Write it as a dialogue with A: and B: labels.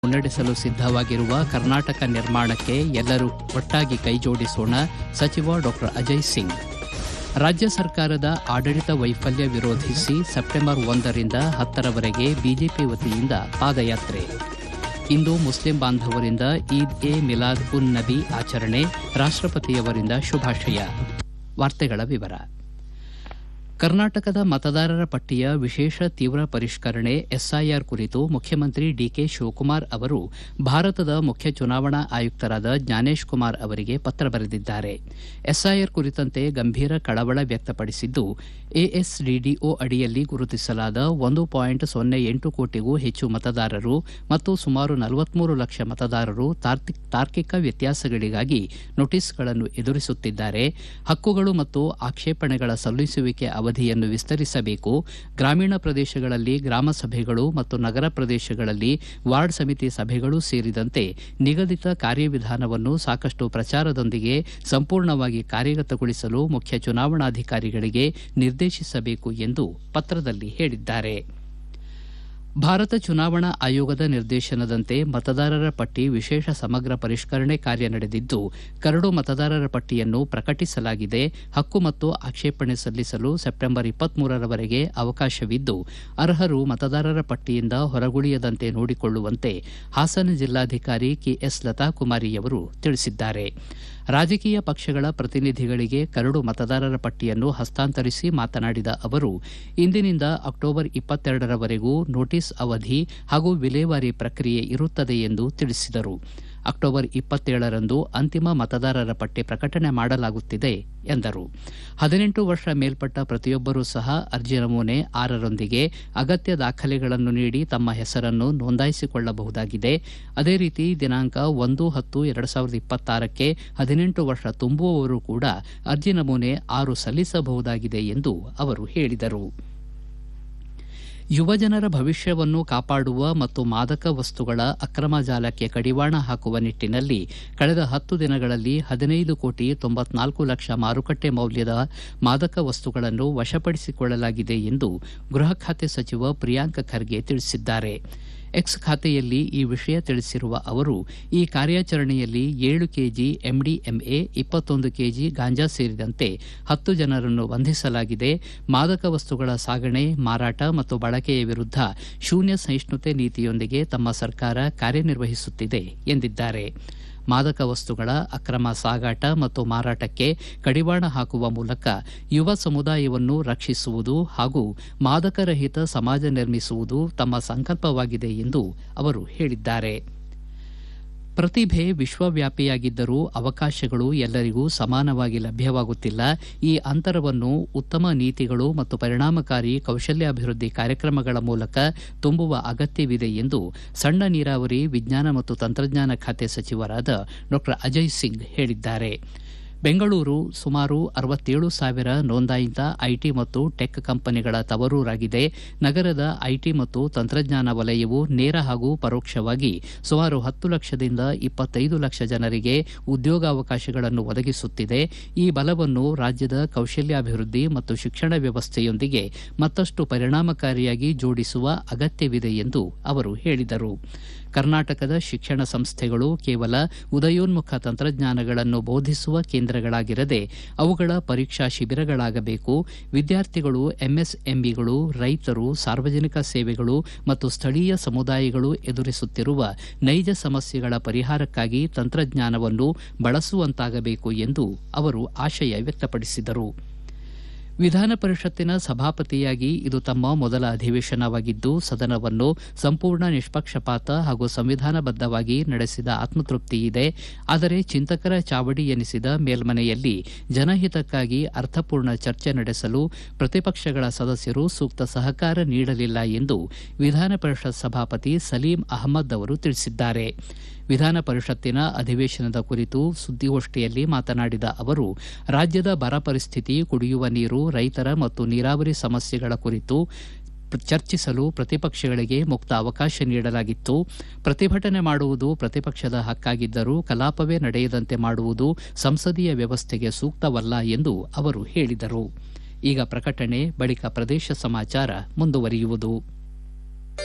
A: ಮುನ್ನಡೆಸಲು ಸಿದ್ದವಾಗಿರುವ ಕರ್ನಾಟಕ ನಿರ್ಮಾಣಕ್ಕೆ ಎಲ್ಲರೂ ಒಟ್ಟಾಗಿ ಕೈಜೋಡಿಸೋಣ ಸಚಿವ ಡಾಕ್ಟರ್ ಅಜಯ್ ಸಿಂಗ್ ರಾಜ್ಯ ಸರ್ಕಾರದ ಆಡಳಿತ ವೈಫಲ್ಯ ವಿರೋಧಿಸಿ ಸೆಪ್ಟೆಂಬರ್ ಒಂದರಿಂದ ಹತ್ತರವರೆಗೆ ಬಿಜೆಪಿ ವತಿಯಿಂದ ಪಾದಯಾತ್ರೆ ಇಂದು ಮುಸ್ಲಿಂ ಬಾಂಧವರಿಂದ ಈದ್ ಎ ಮಿಲಾದ್ ಉನ್ ನಬಿ ಆಚರಣೆ ರಾಷ್ಟಪತಿಯವರಿಂದ ಶುಭಾಶಯ ವಾರ್ತೆಗಳ ವಿವರ ಕರ್ನಾಟಕದ ಮತದಾರರ ಪಟ್ಟಿಯ ವಿಶೇಷ ತೀವ್ರ ಪರಿಷ್ಕರಣೆ ಎಸ್ಐಆರ್ ಕುರಿತು ಮುಖ್ಯಮಂತ್ರಿ ಡಿಕೆ ಶಿವಕುಮಾರ್ ಅವರು ಭಾರತದ ಮುಖ್ಯ ಚುನಾವಣಾ ಆಯುಕ್ತರಾದ ಜ್ಞಾನೇಶ್ ಕುಮಾರ್ ಅವರಿಗೆ ಪತ್ರ ಬರೆದಿದ್ದಾರೆ ಎಸ್ಐಆರ್ ಕುರಿತಂತೆ ಗಂಭೀರ ಕಳವಳ ವ್ಯಕ್ತಪಡಿಸಿದ್ದು ಎಎಸ್ಡಿಡಿಒ ಅಡಿಯಲ್ಲಿ ಗುರುತಿಸಲಾದ ಒಂದು ಪಾಯಿಂಟ್ ಸೊನ್ನೆ ಎಂಟು ಕೋಟಿಗೂ ಹೆಚ್ಚು ಮತದಾರರು ಮತ್ತು ಸುಮಾರು ನಲವತ್ಮೂರು ಲಕ್ಷ ಮತದಾರರು ತಾರ್ಕಿಕ ವ್ಯತ್ಯಾಸಗಳಿಗಾಗಿ ನೋಟಿಸ್ಗಳನ್ನು ಎದುರಿಸುತ್ತಿದ್ದಾರೆ ಹಕ್ಕುಗಳು ಮತ್ತು ಆಕ್ಷೇಪಣೆಗಳ ಸಲ್ಲಿಸುವಿಕೆ ಅವಧಿಯನ್ನು ವಿಸ್ತರಿಸಬೇಕು ಗ್ರಾಮೀಣ ಪ್ರದೇಶಗಳಲ್ಲಿ ಗ್ರಾಮ ಸಭೆಗಳು ಮತ್ತು ನಗರ ಪ್ರದೇಶಗಳಲ್ಲಿ ವಾರ್ಡ್ ಸಮಿತಿ ಸಭೆಗಳು ಸೇರಿದಂತೆ ನಿಗದಿತ ಕಾರ್ಯವಿಧಾನವನ್ನು ಸಾಕಷ್ಟು ಪ್ರಚಾರದೊಂದಿಗೆ ಸಂಪೂರ್ಣವಾಗಿ ಕಾರ್ಯಗತಗೊಳಿಸಲು ಮುಖ್ಯ ಚುನಾವಣಾಧಿಕಾರಿಗಳಿಗೆ ನಿರ್ದೇಶಿಸಬೇಕು ಎಂದು ಪತ್ರದಲ್ಲಿ ಹೇಳಿದ್ದಾರೆ ಭಾರತ ಚುನಾವಣಾ ಆಯೋಗದ ನಿರ್ದೇಶನದಂತೆ ಮತದಾರರ ಪಟ್ಟಿ ವಿಶೇಷ ಸಮಗ್ರ ಪರಿಷ್ಕರಣೆ ಕಾರ್ಯ ನಡೆದಿದ್ದು ಕರಡು ಮತದಾರರ ಪಟ್ಟಿಯನ್ನು ಪ್ರಕಟಿಸಲಾಗಿದೆ ಹಕ್ಕು ಮತ್ತು ಆಕ್ಷೇಪಣೆ ಸಲ್ಲಿಸಲು ಸೆಪ್ಟೆಂಬರ್ ಇಪ್ಪತ್ಮೂರರವರೆಗೆ ಅವಕಾಶವಿದ್ದು ಅರ್ಹರು ಮತದಾರರ ಪಟ್ಟಿಯಿಂದ ಹೊರಗುಳಿಯದಂತೆ ನೋಡಿಕೊಳ್ಳುವಂತೆ ಹಾಸನ ಜಿಲ್ಲಾಧಿಕಾರಿ ಕೆಎಸ್ ಲತಾಕುಮಾರಿಯವರು ತಿಳಿಸಿದ್ದಾರೆ ರಾಜಕೀಯ ಪಕ್ಷಗಳ ಪ್ರತಿನಿಧಿಗಳಿಗೆ ಕರಡು ಮತದಾರರ ಪಟ್ಟಿಯನ್ನು ಹಸ್ತಾಂತರಿಸಿ ಮಾತನಾಡಿದ ಅವರು ಇಂದಿನಿಂದ ಅಕ್ಟೋಬರ್ ಇಪ್ಪತ್ತೆರಡರವರೆಗೂ ನೋಟಿಸ್ ಅವಧಿ ಹಾಗೂ ವಿಲೇವಾರಿ ಪ್ರಕ್ರಿಯೆ ಇರುತ್ತದೆ ಎಂದು ತಿಳಿಸಿದರು ಅಕ್ಟೋಬರ್ ಇಪ್ಪತ್ತೇಳರಂದು ಅಂತಿಮ ಮತದಾರರ ಪಟ್ಟಿ ಪ್ರಕಟಣೆ ಮಾಡಲಾಗುತ್ತಿದೆ ಎಂದರು ಹದಿನೆಂಟು ವರ್ಷ ಮೇಲ್ಪಟ್ಟ ಪ್ರತಿಯೊಬ್ಬರೂ ಸಹ ಅರ್ಜಿ ನಮೂನೆ ಆರರೊಂದಿಗೆ ಅಗತ್ಯ ದಾಖಲೆಗಳನ್ನು ನೀಡಿ ತಮ್ಮ ಹೆಸರನ್ನು ನೋಂದಾಯಿಸಿಕೊಳ್ಳಬಹುದಾಗಿದೆ ಅದೇ ರೀತಿ ದಿನಾಂಕ ಒಂದು ಹತ್ತು ಎರಡು ಸಾವಿರದ ಇಪ್ಪತ್ತಾರಕ್ಕೆ ಹದಿನೆಂಟು ವರ್ಷ ತುಂಬುವವರು ಕೂಡ ಅರ್ಜಿ ನಮೂನೆ ಆರು ಸಲ್ಲಿಸಬಹುದಾಗಿದೆ ಎಂದು ಅವರು ಹೇಳಿದರು ಯುವಜನರ ಭವಿಷ್ಯವನ್ನು ಕಾಪಾಡುವ ಮತ್ತು ಮಾದಕ ವಸ್ತುಗಳ ಅಕ್ರಮ ಜಾಲಕ್ಕೆ ಕಡಿವಾಣ ಹಾಕುವ ನಿಟ್ಟನಲ್ಲಿ ಕಳೆದ ಹತ್ತು ದಿನಗಳಲ್ಲಿ ಹದಿನೈದು ಕೋಟಿ ತೊಂಬತ್ನಾಲ್ಕು ಲಕ್ಷ ಮಾರುಕಟ್ಟೆ ಮೌಲ್ಯದ ಮಾದಕ ವಸ್ತುಗಳನ್ನು ವಶಪಡಿಸಿಕೊಳ್ಳಲಾಗಿದೆ ಎಂದು ಗೃಹ ಖಾತೆ ಸಚಿವ ಪ್ರಿಯಾಂಕ್ ಖರ್ಗೆ ತಿಳಿಸಿದ್ದಾರೆ ಎಕ್ಸ್ ಖಾತೆಯಲ್ಲಿ ಈ ವಿಷಯ ತಿಳಿಸಿರುವ ಅವರು ಈ ಕಾರ್ಯಾಚರಣೆಯಲ್ಲಿ ಏಳು ಕೆಜಿ ಎಂಡಿಎಂಎ ಇಪ್ಪತ್ತೊಂದು ಕೆಜಿ ಗಾಂಜಾ ಸೇರಿದಂತೆ ಹತ್ತು ಜನರನ್ನು ಬಂಧಿಸಲಾಗಿದೆ ಮಾದಕ ವಸ್ತುಗಳ ಸಾಗಣೆ ಮಾರಾಟ ಮತ್ತು ಬಳಕೆಯ ವಿರುದ್ಧ ಶೂನ್ಯ ಸಹಿಷ್ಣುತೆ ನೀತಿಯೊಂದಿಗೆ ತಮ್ಮ ಸರ್ಕಾರ ಕಾರ್ಯನಿರ್ವಹಿಸುತ್ತಿದೆ ಎಂದಿದ್ದಾರೆ ಮಾದಕ ವಸ್ತುಗಳ ಅಕ್ರಮ ಸಾಗಾಟ ಮತ್ತು ಮಾರಾಟಕ್ಕೆ ಕಡಿವಾಣ ಹಾಕುವ ಮೂಲಕ ಯುವ ಸಮುದಾಯವನ್ನು ರಕ್ಷಿಸುವುದು ಹಾಗೂ ಮಾದಕರಹಿತ ಸಮಾಜ ನಿರ್ಮಿಸುವುದು ತಮ್ಮ ಸಂಕಲ್ಪವಾಗಿದೆ ಎಂದು ಅವರು ಹೇಳಿದ್ದಾರೆ ಪ್ರತಿಭೆ ವಿಶ್ವವ್ಯಾಪಿಯಾಗಿದ್ದರೂ ಅವಕಾಶಗಳು ಎಲ್ಲರಿಗೂ ಸಮಾನವಾಗಿ ಲಭ್ಯವಾಗುತ್ತಿಲ್ಲ ಈ ಅಂತರವನ್ನು ಉತ್ತಮ ನೀತಿಗಳು ಮತ್ತು ಪರಿಣಾಮಕಾರಿ ಕೌಶಲ್ಯಾಭಿವೃದ್ಧಿ ಕಾರ್ಯಕ್ರಮಗಳ ಮೂಲಕ ತುಂಬುವ ಅಗತ್ಯವಿದೆ ಎಂದು ಸಣ್ಣ ನೀರಾವರಿ ವಿಜ್ಞಾನ ಮತ್ತು ತಂತ್ರಜ್ಞಾನ ಖಾತೆ ಸಚಿವರಾದ ಡಾ ಅಜಯ್ ಸಿಂಗ್ ಹೇಳಿದ್ದಾರೆ ಬೆಂಗಳೂರು ಸುಮಾರು ಅರವತ್ತೇಳು ಸಾವಿರ ನೋಂದಾಯಿತ ಐಟಿ ಮತ್ತು ಟೆಕ್ ಕಂಪನಿಗಳ ತವರೂರಾಗಿದೆ ನಗರದ ಐಟಿ ಮತ್ತು ತಂತ್ರಜ್ಞಾನ ವಲಯವು ನೇರ ಹಾಗೂ ಪರೋಕ್ಷವಾಗಿ ಸುಮಾರು ಹತ್ತು ಲಕ್ಷದಿಂದ ಇಪ್ಪತ್ತೈದು ಲಕ್ಷ ಜನರಿಗೆ ಉದ್ಯೋಗಾವಕಾಶಗಳನ್ನು ಒದಗಿಸುತ್ತಿದೆ ಈ ಬಲವನ್ನು ರಾಜ್ಯದ ಕೌಶಲ್ಯಾಭಿವೃದ್ಧಿ ಮತ್ತು ಶಿಕ್ಷಣ ವ್ಯವಸ್ಥೆಯೊಂದಿಗೆ ಮತ್ತಷ್ಟು ಪರಿಣಾಮಕಾರಿಯಾಗಿ ಜೋಡಿಸುವ ಅಗತ್ಯವಿದೆ ಎಂದು ಅವರು ಹೇಳಿದರು ಕರ್ನಾಟಕದ ಶಿಕ್ಷಣ ಸಂಸ್ಥೆಗಳು ಕೇವಲ ಉದಯೋನ್ಮುಖ ತಂತ್ರಜ್ಞಾನಗಳನ್ನು ಬೋಧಿಸುವ ಕೇಂದ್ರಗಳಾಗಿರದೆ ಅವುಗಳ ಪರೀಕ್ಷಾ ಶಿಬಿರಗಳಾಗಬೇಕು ವಿದ್ಯಾರ್ಥಿಗಳು ಎಂಎಸ್ಎಂಇಗಳು ರೈತರು ಸಾರ್ವಜನಿಕ ಸೇವೆಗಳು ಮತ್ತು ಸ್ಥಳೀಯ ಸಮುದಾಯಗಳು ಎದುರಿಸುತ್ತಿರುವ ನೈಜ ಸಮಸ್ಯೆಗಳ ಪರಿಹಾರಕ್ಕಾಗಿ ತಂತ್ರಜ್ಞಾನವನ್ನು ಬಳಸುವಂತಾಗಬೇಕು ಎಂದು ಅವರು ಆಶಯ ವ್ಯಕ್ತಪಡಿಸಿದರು ವಿಧಾನ ಪರಿಷತ್ತಿನ ಸಭಾಪತಿಯಾಗಿ ಇದು ತಮ್ಮ ಮೊದಲ ಅಧಿವೇಶನವಾಗಿದ್ದು ಸದನವನ್ನು ಸಂಪೂರ್ಣ ನಿಷ್ಪಕ್ಷಪಾತ ಹಾಗೂ ಸಂವಿಧಾನಬದ್ದವಾಗಿ ನಡೆಸಿದ ಆತ್ಮತೃಪ್ತಿ ಇದೆ ಆದರೆ ಚಿಂತಕರ ಚಾವಡಿ ಎನಿಸಿದ ಮೇಲ್ಮನೆಯಲ್ಲಿ ಜನಹಿತಕ್ಕಾಗಿ ಅರ್ಥಪೂರ್ಣ ಚರ್ಚೆ ನಡೆಸಲು ಪ್ರತಿಪಕ್ಷಗಳ ಸದಸ್ಯರು ಸೂಕ್ತ ಸಹಕಾರ ನೀಡಲಿಲ್ಲ ಎಂದು ವಿಧಾನ ಪರಿಷತ್ ಸಭಾಪತಿ ಸಲೀಂ ಅಹಮದ್ ಅವರು ತಿಳಿಸಿದ್ದಾರೆ ವಿಧಾನ ಪರಿಷತ್ತಿನ ಅಧಿವೇಶನದ ಕುರಿತು ಸುದ್ದಿಗೋಷ್ಠಿಯಲ್ಲಿ ಮಾತನಾಡಿದ ಅವರು ರಾಜ್ಯದ ಬರ ಪರಿಸ್ಥಿತಿ ಕುಡಿಯುವ ನೀರು ರೈತರ ಮತ್ತು ನೀರಾವರಿ ಸಮಸ್ಯೆಗಳ ಕುರಿತು ಚರ್ಚಿಸಲು ಪ್ರತಿಪಕ್ಷಗಳಿಗೆ ಮುಕ್ತ ಅವಕಾಶ ನೀಡಲಾಗಿತ್ತು ಪ್ರತಿಭಟನೆ ಮಾಡುವುದು ಪ್ರತಿಪಕ್ಷದ ಹಕ್ಕಾಗಿದ್ದರೂ ಕಲಾಪವೇ ನಡೆಯದಂತೆ ಮಾಡುವುದು ಸಂಸದೀಯ ವ್ಯವಸ್ಥೆಗೆ ಸೂಕ್ತವಲ್ಲ ಎಂದು ಅವರು ಹೇಳಿದರು ಈಗ ಪ್ರಕಟಣೆ ಬಳಿಕ ಪ್ರದೇಶ ಸಮಾಚಾರ ಮುಂದುವರಿಯುವುದು